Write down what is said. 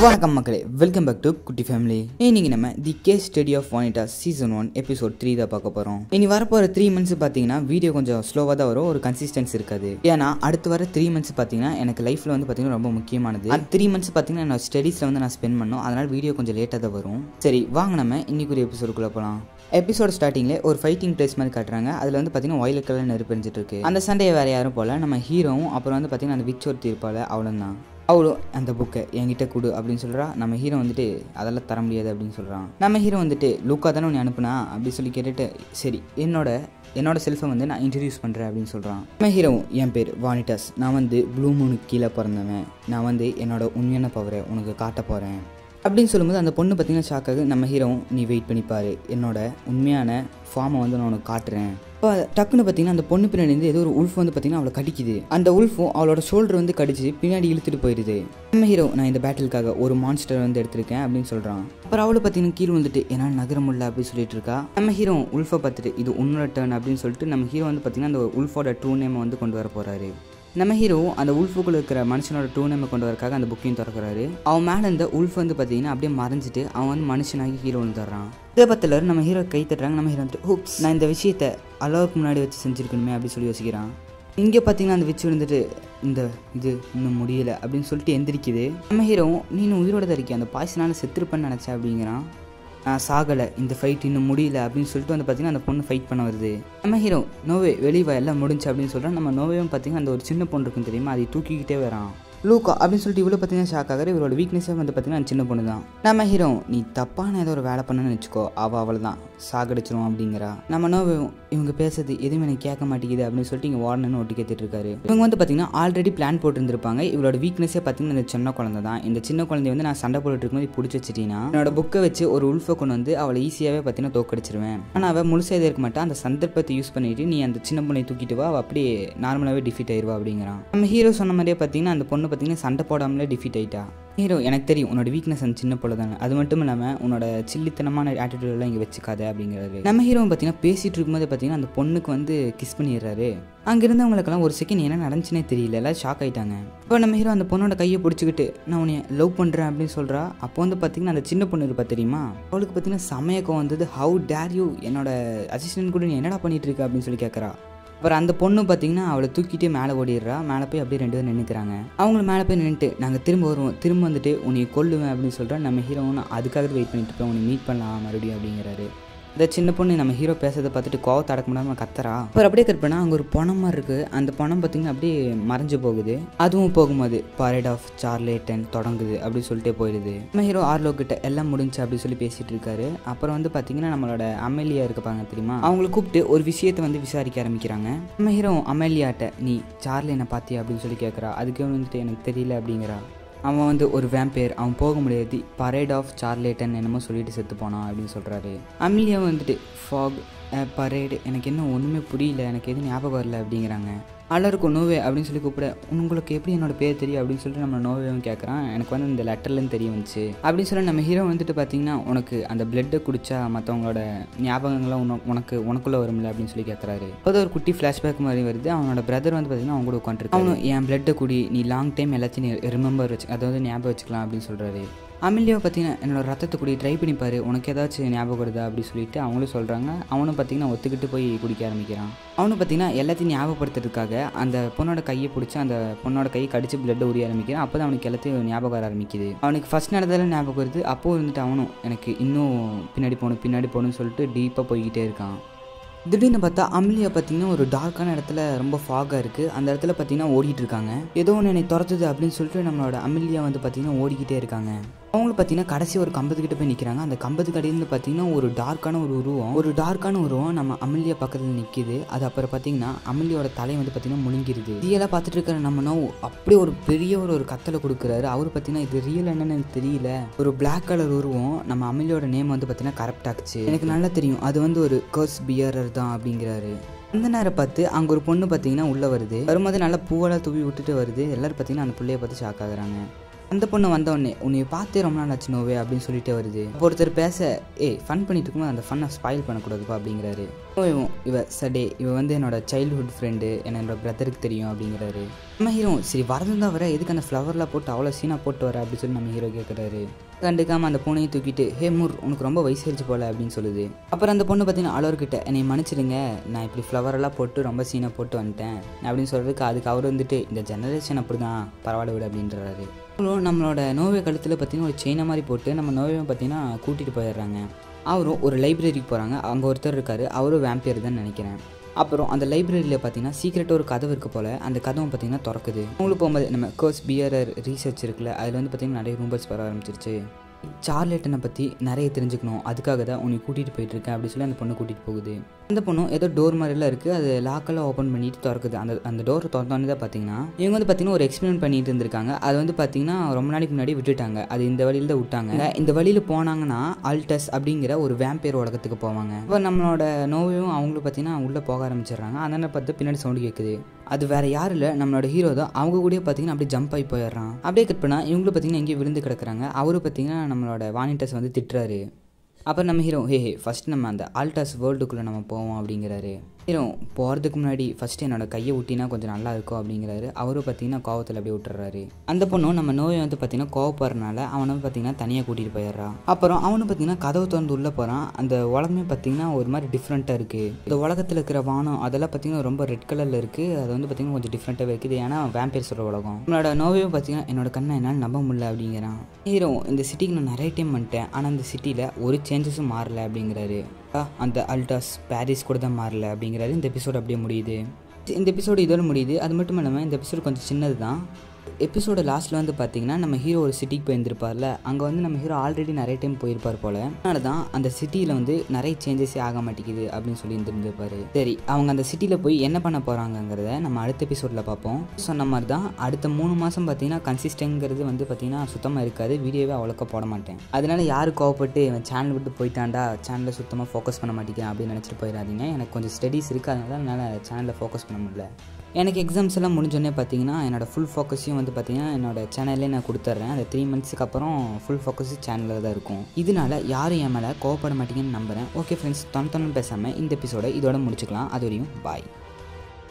வணக்கம் மக்களே welcome back to குட்டி ஃபேமிலி இன்னைக்கு நம்ம the case study of Vanitha season one episode three தான் பார்க்க போகிறோம் இனி வரப்போகிற த்ரீ மந்த்ஸ் பார்த்தீங்கன்னா வீடியோ கொஞ்சம் ஸ்லோவாக தான் வரும் ஒரு கன்சிஸ்டன்ஸ் இருக்காது ஏன்னா அடுத்து வர த்ரீ மந்த்ஸ் பார்த்தீங்கன்னா எனக்கு லைஃப்பில் வந்து பார்த்தீங்கன்னா ரொம்ப முக்கியமானது அந்த த்ரீ மந்த்ஸ் பார்த்தீங்கன்னா நான் ஸ்டடீஸில் வந்து நான் ஸ்பெண்ட் பண்ணணும் அதனால் வீடியோ கொஞ்சம் லேட்டாக தான் வரும் சரி வாங்க நம்ம இன்னைக்கு ஒரு எபிசோடுக்குள்ளே போகலாம் எபிசோட் ஸ்டார்டிங்ல ஒரு ஃபைட்டிங் பிளேஸ் மாதிரி காட்டுறாங்க அதில் வந்து பார்த்தீங்கன்னா ஒயிலட் கலர் நெருப்பு எரிஞ்சிட்டு இருக்கு அந்த சண்டையை வேற யாரும் போல நம்ம ஹீரோவும் அப்புறம் வந்து பார்த்தீங்கன்னா அந்த விச் ஒருத்தி இருப்பாள் அவளும் தான் அவளும் அந்த புக்கை என்கிட்ட கொடு அப்படின்னு சொல்கிறா நம்ம ஹீரோ வந்துட்டு அதெல்லாம் தர முடியாது அப்படின்னு சொல்கிறான் நம்ம ஹீரோ வந்துட்டு லூக்கா தானே உன்னை அனுப்புனா அப்படி சொல்லி கேட்டுட்டு சரி என்னோட என்னோட செல்ஃபை வந்து நான் இன்ட்ரடியூஸ் பண்ணுறேன் அப்படின்னு சொல்கிறான் நம்ம ஹீரோவும் என் பேர் வானிட்டாஸ் நான் வந்து ப்ளூ மூனுக்கு கீழே பிறந்தவன் நான் வந்து என்னோட உண்மையான பவரை உனக்கு காட்ட போகிறேன் அப்படின்னு சொல்லும்போது அந்த பொண்ணு பார்த்தீங்கன்னா ஷாக்காக நம்ம ஹீரோவும் நீ வெயிட் பண்ணிப்பாரு என்னோட உண்மையான ஃபார்மை வந்து நான் உனக்கு காட்டுறேன் இப்போ டக்குன்னு பார்த்தீங்கன்னா அந்த பொண்ணு பின்னாடி இருந்து ஏதோ ஒரு உல்ஃப் வந்து பார்த்தீங்கன்னா அவளை கடிக்குது அந்த உல்ஃபும் அவளோட ஷோல்டர் வந்து கடிச்சு பின்னாடி இழுத்துட்டு போயிடுது நம்ம ஹீரோ நான் இந்த பேட்டிலுக்காக ஒரு மான்ஸ்டர் வந்து எடுத்திருக்கேன் அப்படின்னு சொல்கிறான் அப்புறம் அவளை பார்த்தீங்கன்னா கீழே வந்துட்டு என்னால் நகர முடியல அப்படின்னு சொல்லிட்டு இருக்கா நம்ம ஹீரோ உல்ஃபை பார்த்துட்டு இது உன்னோட டர்ன் அப்படின்னு சொல்லிட்டு நம்ம ஹீரோ வந்து பார்த்தீங்கன்னா அந்த உல்ஃபோட ட்ரூ நேமை வந்து கொண்டு வர போகிறாரு நம்ம ஹீரோ அந்த உல்ஃபுக்குள்ள இருக்கிற மனுஷனோட டூ நேமை கொண்டு வரக்காக அந்த புக்கையும் திறக்கிறாரு அவன் மேலே இந்த உல்ஃப் வந்து பார்த்தீங்கன்னா அப்படியே மறைஞ்சிட்டு அவன் வந்து மனுஷனாகி ஹீரோ தர்றான் இதை பத்தில் நம்ம ஹீரோ கை தட்டுறாங்க நம்ம ஹீரோ வந்துட்டு ஹூப்ஸ் நான் இந்த விஷயத்த அளவுக்கு முன்னாடி வச்சு செஞ்சுருக்கணுமே அப்படின்னு சொல்லி யோசிக்கிறான் இங்கே பார்த்தீங்கன்னா அந்த விச்சு விழுந்துட்டு இந்த இது இன்னும் முடியல அப்படின்னு சொல்லிட்டு எந்திரிக்குது நம்ம ஹீரோவும் நீனும் உயிரோட தான் இருக்கேன் அந்த பாய்சனால செத்துருப்பேன்னு நினச்சேன் அப்படிங்கிறான் நான் சாகலை இந்த ஃபைட் இன்னும் முடியல அப்படின்னு சொல்லிட்டு வந்து பார்த்தீங்கன்னா அந்த பொண்ணு ஃபைட் பண்ண வருது நம்ம ஹீரோ நோவே வெளியே எல்லாம் முடிஞ்சு அப்படின்னு சொல்கிறோம் நம்ம நோவேவும் பார்த்தீங்கன்னா அந்த ஒரு சின்ன பொண்ணு இருக்கும் தெரியுமா அதை தூக்கிக்கிட்டே வரான் லூக்கா அப்படின்னு சொல்லிட்டு இவ்வளோ பார்த்தீங்கன்னா ஷாக் ஆகிற இவரோட வீக்னஸே வந்து பார்த்தீங்கன்னா அந்த சின்ன பொண்ணு தான் நம்ம ஹீரோ நீ தப்பான ஏதோ ஒரு வேலை பண்ணணும்னு வச்சுக்கோ அவள் அவள் தான் சாகடிச்சிரும் அப்படிங்கிறா நம்ம நோவேவும் இவங்க பேசுறது எதுவுமே எனக்கு கேட்க மாட்டேங்குது அப்படின்னு சொல்லிட்டு இங்கே வார்னு ஒட்டி கேட்டுட்டு இருக்காரு இவங்க வந்து பார்த்தீங்கன்னா ஆல்ரெடி பிளான் போட்டுருந்துருப்பாங்க இவளோட வீக்னஸே பார்த்தீங்கன்னா இந்த சின்ன குழந்தை தான் இந்த சின்ன குழந்தைய வந்து நான் சண்டை போட்டுட்டு இருக்கும்போது பிடிச்சி வச்சிட்டீங்கன்னா என்னோட புக்கை வச்சு ஒரு உல்ஃபை கொண்டு வந்து அவளை ஈஸியாகவே பார்த்தீங்கன்னா தோக்கடிச்சிருவேன் ஆனால் அவள் முழுசாக எதுவும் இருக்க மாட்டா அந்த சந்தர்ப்பத்தை யூஸ் பண்ணிட்டு நீ அந்த சின்ன பொண்ணை தூக்கிட்டு வா அவள் அப்படியே நார்மலாகவே டிஃபீட் ஆயிடுவா அப்படிங்கிறான் நம்ம ஹீரோ சொன்ன மாதிரியே பார்த்தீங்கன்னா அந்த பொண்ணு பார்த்தீங்கன்னா சண்டை போடாமலே டிஃபீட் ஆயிட்டா ஹீரோ எனக்கு தெரியும் உன்னோட வீக்னஸ் அந்த சின்ன பொண்ணு தானே அது மட்டும் இல்லாமல் உன்னோட சில்லித்தனமான ஆட்டிடியூட் எல்லாம் இங்கே வச்சுக்காத அப்படிங்கிறாரு நம்ம ஹீரோ பார்த்தீங்கன்னா பேசிட்டு இருக்கும்போது பார்த்தீங்கன்னா அந்த பொண்ணுக்கு வந்து கிஸ் பண்ணிடுறாரு அங்கே இருந்தவங்களுக்கெல்லாம் ஒரு செகண்ட் என்ன நடந்துச்சுனே தெரியல எல்லாம் ஷாக் ஆயிட்டாங்க இப்போ நம்ம ஹீரோ அந்த பொண்ணோட கையை பிடிச்சிக்கிட்டு நான் உன்னை லவ் பண்ணுறேன் அப்படின்னு சொல்கிறா அப்போ வந்து பார்த்தீங்கன்னா அந்த சின்ன பொண்ணு இருப்பா தெரியுமா அவளுக்கு பார்த்தீங்கன்னா சமயக்கம் வந்தது ஹவு டேர் யூ என்னோட அசிஸ்டன்ட் கூட நீ என்னடா பண்ணிட்டு இருக்க அப்படின்னு சொல்லி கேட்குறா அப்புறம் அந்த பொண்ணு பார்த்தீங்கன்னா அவளை தூக்கிட்டே மேலே ஓடிடுறா மேலே போய் அப்படியே ரெண்டு பேரும் நின்றுக்கிறாங்க அவங்களும் மேலே போய் நின்றுட்டு நாங்கள் திரும்ப வருவோம் திரும்ப வந்துட்டு உன்னை கொல்லுவேன் அப்படின்னு சொல்கிறா நம்ம ஹீரோவும் அதுக்காக வெயிட் பண்ணிட்டு இருக்கோம் உன்னை மீட் பண்ணலாம் மறுபடியும் அப்படிங்கிறாரு இந்த சின்ன பொண்ணு நம்ம ஹீரோ பேசுறதை பார்த்துட்டு கோவத்தை அடக்க முடியாமல் கத்துறா அப்புறம் அப்படியே கட் பண்ணால் அங்கே ஒரு பணம் மாதிரி இருக்குது அந்த பணம் பார்த்தீங்கன்னா அப்படியே மறைஞ்சு போகுது அதுவும் போகும்போது பரேட் ஆஃப் சார்லேட்டன் தொடங்குது அப்படின்னு சொல்லிட்டே போயிடுது நம்ம ஹீரோ ஆர்லோ கிட்ட எல்லாம் முடிஞ்சு அப்படி சொல்லி பேசிட்டு இருக்காரு அப்புறம் வந்து பார்த்தீங்கன்னா நம்மளோட அமேலியா இருப்பாங்க தெரியுமா அவங்கள கூப்பிட்டு ஒரு விஷயத்தை வந்து விசாரிக்க ஆரம்பிக்கிறாங்க நம்ம ஹீரோ அமேலியாட்ட நீ சார்லேனை பார்த்தியா அப்படின்னு சொல்லி கேட்குறா அதுக்கு வந்துட்டு எனக்கு தெரியல அப்படிங்கிறா அவன் வந்து ஒரு வேம்பேர் அவன் போக முடியாது பரேட் ஆஃப் சார்லேட்டன் என்னமோ சொல்லிட்டு செத்து போனான் அப்படின்னு சொல்கிறாரு அமிலியா வந்துட்டு ஃபாக் பரேடு எனக்கு என்ன ஒன்றுமே புரியல எனக்கு எதுவும் ஞாபகம் வரல அப்படிங்கிறாங்க அலருக்கும் நோவே அப்படின்னு சொல்லி கூப்பிட உங்களுக்கு எப்படி என்னோட பேர் தெரியும் அப்படின்னு சொல்லிட்டு நம்ம நோவேவும் கேட்குறான் எனக்கு வந்து இந்த லெட்டர்லேருந்து தெரிய வந்துச்சு அப்படின்னு சொல்லி நம்ம ஹீரோ வந்துட்டு பார்த்தீங்கன்னா உனக்கு அந்த பிளட்டை குடிச்சா மற்றவங்களோட ஞாபகங்கள்லாம் உன உனக்கு உனக்குள்ளே வரும்ல அப்படின்னு சொல்லி கேட்குறாரு அப்போது ஒரு குட்டி ஃப்ளாஷ்பேக் மாதிரி வருது அவனோட பிரதர் வந்து பார்த்தீங்கன்னா அவங்க கூட உட்காந்துருக்கு அவனும் என் பிளட்டை குடி நீ லாங் டைம் எல்லாத்தையும் நீ ரிமெம்பர் வச்சு அதாவது ஞாபகம் வச்சுக்கலாம் அப்படின்னு சொல்கிறாரு அமிலியாவை பார்த்தீங்கன்னா என்னோட ரத்தத்தை குடி ட்ரை பண்ணி பாரு உனக்கு ஏதாச்சும் ஞாபகம் வருதா அப்படி சொல்லிட்டு அவங்களும் சொல்கிறாங்க அவனும் பார்த்தீங்கன்னா ஒத்துக்கிட்டு போய் குடிக்க ஆரம்பிக்கிறான் அவனும் பார்த்தீங்கன்னா எல்லாத்தையும் ஞாபகப்படுத்துறதுக்காக அந்த பொண்ணோட கையை பிடிச்சி அந்த பொண்ணோட கையை கடிச்சு பிளட்டை உரிய ஆரம்பிக்கிறான் அப்போ தான் அவனுக்கு எல்லாத்தையும் ஞாபகம் வர ஆரம்பிக்குது அவனுக்கு ஃபஸ்ட் நடந்தாலும் ஞாபகம் வருது அப்போ இருந்துட்டு அவனும் எனக்கு இன்னும் பின்னாடி போகணும் பின்னாடி போகணும்னு சொல்லிட்டு டீப்பாக போய்கிட்டே இருக்கான் திடீர்னு பார்த்தா அமிலியா பார்த்தீங்கன்னா ஒரு டார்க்கான இடத்துல ரொம்ப ஃபாகாக இருக்குது அந்த இடத்துல பார்த்தீங்கன்னா ஓடிட்டு இருக்காங்க ஏதோ ஒன்று என்னை துரத்துது அப்படின்னு சொல்லிட்டு நம்மளோட அமிலியா வந்து பார்த்தீங்கன்னா ஓடிக்கிட்டே இருக்காங்க அவங்களும் பார்த்தீங்கன்னா கடைசி ஒரு கம்பத்துக்கிட்ட போய் நிற்கிறாங்க அந்த கம்பத்துக்கு அடியிருந்து பார்த்தீங்கன்னா ஒரு டார்க்கான ஒரு உருவம் ஒரு டார்க்கான உருவம் நம்ம அமிலியா பக்கத்தில் நிற்கிது அது அப்புறம் பார்த்தீங்கன்னா அமிலியோட தலை வந்து பார்த்தீங்கன்னா முழுங்கிருது இதெல்லாம் பார்த்துட்டு இருக்கிற நம்ம நோ அப்படியே ஒரு பெரிய ஒரு ஒரு கத்தலை கொடுக்குறாரு அவர் பார்த்தீங்கன்னா இது ரியல் என்னன்னு எனக்கு தெரியல ஒரு பிளாக் கலர் உருவம் நம்ம அமிலியோட நேம் வந்து பார்த்தீங்கன்னா கரெக்ட் ஆச்சு எனக்கு நல்லா தெரியும் அது வந்து ஒரு கர்ஸ் பியரர் தான் அப்படிங்கிறாரு அந்த நேரம் பார்த்து அங்கே ஒரு பொண்ணு பார்த்தீங்கன்னா உள்ளே வருது வரும்போது நல்லா பூவெல்லாம் தூவி விட்டுட்டு வருது எல்லாரும் பார்த்தீங்கன்னா அந்த பிள்ளைய பார்த்து ஷாக் ஆகுறாங்க அந்த பொண்ணு வந்தவொடனே உன்னை பார்த்தே ரொம்ப நாள் ஆச்சு நோவே அப்படின்னு சொல்லிட்டே வருது அப்போ ஒருத்தர் பேச ஏய் ஃபன் பண்ணிட்டு இருக்கும்போது அந்த ஃபன்னை ஸ்பாயில் பண்ணக்கூடாதுப்பா அப்படிங்கிறாரு இவன் இவ சடே இவ வந்து என்னோட சைல்ட்ஹுட் ஃப்ரெண்டு என்னோட பிரதருக்கு தெரியும் அப்படிங்கிறாரு நம்ம ஹீரோ சரி வரதும் தான் வர எதுக்கு அந்த ஃப்ளவர்லாம் போட்டு அவ்வளோ சீனாக போட்டு வர அப்படின்னு சொல்லி நம்ம ஹீரோ கேட்குறாரு கண்டுக்காம அந்த பூனையை தூக்கிட்டு ஹே மூர் உனக்கு ரொம்ப வயசாயிருச்சு போல அப்படின்னு சொல்லுது அப்புறம் அந்த பொண்ணு பார்த்தீங்கன்னா அலோர்கிட்ட என்னை மன்னிச்சிடுங்க நான் இப்படி ஃப்ளவர் எல்லாம் போட்டு ரொம்ப சீனை போட்டு வந்துட்டேன் அப்படின்னு சொல்றதுக்கு அதுக்கு அவர் வந்துட்டு இந்த ஜெனரேஷன் அப்படி தான் பரவாயில்ல விடு அப்படின்றாரு அப்புறம் நம்மளோட நோவே கழுத்தில் பார்த்தீங்கன்னா ஒரு செயினை மாதிரி போட்டு நம்ம நோவை பார்த்தீங்கன்னா கூட்டிகிட்டு போயிடுறாங்க அவரும் ஒரு லைப்ரரிக்கு போகிறாங்க அங்கே ஒருத்தர் இருக்கார் அவரும் வேம்பியர் தான் நினைக்கிறேன் அப்புறம் அந்த லைப்ரரியில் பார்த்தீங்கன்னா சீக்கிரட்டாக ஒரு கதவு இருக்கு போல் அந்த கதவும் பார்த்தீங்கன்னா திறக்குது உங்களுக்கு போகும்போது நம்ம கோர்ஸ் பியரர் ரீசர்ச் இருக்குல்ல அதில் வந்து பார்த்தீங்கன்னா நிறைய ரூம்பர்ஸ் வர ஆரம்பிச்சிருச்சு சார்லெட்டனை பற்றி நிறைய தெரிஞ்சுக்கணும் அதுக்காக தான் உன்னை கூட்டிகிட்டு போயிட்டு இருக்கேன் அப்படின்னு சொல்லி அந்த பொண்ணு கூட்டிகிட்டு போகுது அந்த பொண்ணும் ஏதோ டோர் மாதிரிலாம் இருக்குது அது லாக்கெல்லாம் ஓப்பன் பண்ணிட்டு திறக்குது அந்த அந்த டோர் திறந்தோன்னே தான் பார்த்தீங்கன்னா இவங்க வந்து பார்த்தீங்கன்னா ஒரு எக்ஸ்பெரிமெண்ட் பண்ணிட்டு இருந்திருக்காங்க அது வந்து பார்த்தீங்கன்னா ரொம்ப நாளைக்கு முன்னாடி விட்டுட்டாங்க அது இந்த வழியில் தான் விட்டாங்க இந்த வழியில் போனாங்கன்னா அல்டஸ் அப்படிங்கிற ஒரு வேம்பேர் உலகத்துக்கு போவாங்க இப்போ நம்மளோட நோயும் அவங்களும் பார்த்தீங்கன்னா உள்ளே போக ஆரம்பிச்சிடுறாங்க அதனால பார்த்து பின்னாடி சவுண்டு கேட்குது அது வேற யாரும் இல்லை நம்மளோட ஹீரோ தான் அவங்க கூட பார்த்தீங்கன்னா அப்படியே ஜம்ப் ஆகி போயிடுறான் அப்படியே கட் பண்ணால் இவங்களும் பார்த்தீங்கன்னா எங்கேயும் விழுந்து கிடக்குறாங்க அவரும் பார்த்தீங்கன்னா நம்மளோட வானிட்டஸ் வந்து திட்டுறாரு அப்புறம் நம்ம ஹீரோ ஹே ஹே ஃபஸ்ட் நம்ம அந்த ஆல்டாஸ் வேர்ல்டுக்குள்ளே நம்ம போவோம் அப்படிங்கிறாரு ஹீரோ போகிறதுக்கு முன்னாடி ஃபஸ்ட்டு என்னோட கையை விட்டினா கொஞ்சம் நல்லா இருக்கும் அப்படிங்கிறாரு அவரும் பார்த்தீங்கன்னா கோவத்தில் அப்படியே விட்டுறாரு அந்த பொண்ணும் நம்ம நோயை வந்து பார்த்தீங்கன்னா கோவப்படுறனால அவனை பார்த்தீங்கன்னா தனியாக கூட்டிகிட்டு போயிடுறான் அப்புறம் அவனு பார்த்தீங்கன்னா கதவு திறந்து உள்ளே போகிறான் அந்த உலகமே பார்த்தீங்கன்னா ஒரு மாதிரி டிஃப்ரெண்ட்டாக இருக்குது இந்த உலகத்தில் இருக்கிற வானம் அதெல்லாம் பார்த்தீங்கன்னா ரொம்ப ரெட் கலரில் இருக்குது அது வந்து பார்த்தீங்கன்னா கொஞ்சம் டிஃப்ரெண்ட்டாகவே இருக்குது ஏன்னா வேம்பேர் சொல்கிற உலகம் நம்மளோட நோவையும் பார்த்தீங்கன்னா என்னோட கண்ணை என்னால் நம்ப முடியல அப்படிங்கிறான் ஹீரோ இந்த சிட்டிக்கு நான் நிறைய டைம் வந்துட்டேன் ஆனால் அந்த சிட்டியில் ஒரு சேஞ்சஸும் மாறல அப்படிங்கிறாரு அந்த அல்டாஸ் பாரிஸ் கூட தான் மாறல அப்படிங்கிறாரு இந்த எபிசோட் அப்படியே முடியுது இந்த எபிசோடு இதோட முடியுது அது மட்டும் இல்லாமல் இந்த எபிசோடு கொஞ்சம் சின்னது தான் எபிசோட லாஸ்ட்டில் வந்து பார்த்தீங்கன்னா நம்ம ஹீரோ ஒரு சிட்டிக்கு போயிருந்திருப்பார்ல அங்கே வந்து நம்ம ஹீரோ ஆல்ரெடி நிறைய டைம் போயிருப்பார் போல் அதனால தான் அந்த சிட்டியில் வந்து நிறைய சேஞ்சஸே ஆக மாட்டேங்குது அப்படின்னு சொல்லி இருந்திருப்பாரு சரி அவங்க அந்த சிட்டியில் போய் என்ன பண்ண போகிறாங்கங்கிறத நம்ம அடுத்த எபிசோடில் பார்ப்போம் சொன்ன மாதிரி தான் அடுத்த மூணு மாதம் பார்த்தீங்கன்னா கன்சிஸ்டங்கிறது வந்து பார்த்தீங்கன்னா சுத்தமாக இருக்காது வீடியோவே அவ்வளோக்கா போட மாட்டேன் அதனால யார் கோவப்பட்டு இவன் சேனல் விட்டு போயிட்டாண்டா சேனலில் சுத்தமாக ஃபோக்கஸ் பண்ண மாட்டேங்கிறேன் அப்படின்னு நினச்சிட்டு போயிடாதீங்க எனக்கு கொஞ்சம் ஸ்டடீஸ் இருக்குது அதனால என்னால் சேனலில் ஃபோக்கஸ் பண்ண முடியல எனக்கு எக்ஸாம்ஸ் எல்லாம் முடிஞ்சோடனே பார்த்தீங்கன்னா என்னோடய ஃபுல் ஃபோக்கஸையும் வந்து பார்த்தீங்கன்னா என்னோட சேனல்லே நான் கொடுத்துட்றேன் அந்த த்ரீ மந்த்ஸுக்கு அப்புறம் ஃபுல் ஃபோக்கஸ் சேனலில் தான் இருக்கும் இதனால யாரும் என் மேலே கோவப்பட மாட்டீங்கன்னு நம்புகிறேன் ஓகே ஃப்ரெண்ட்ஸ் தொன் தொன்னு பேசாமல் இந்த எபிசோட இதோட முடிச்சுக்கலாம் அது வரையும் பாய்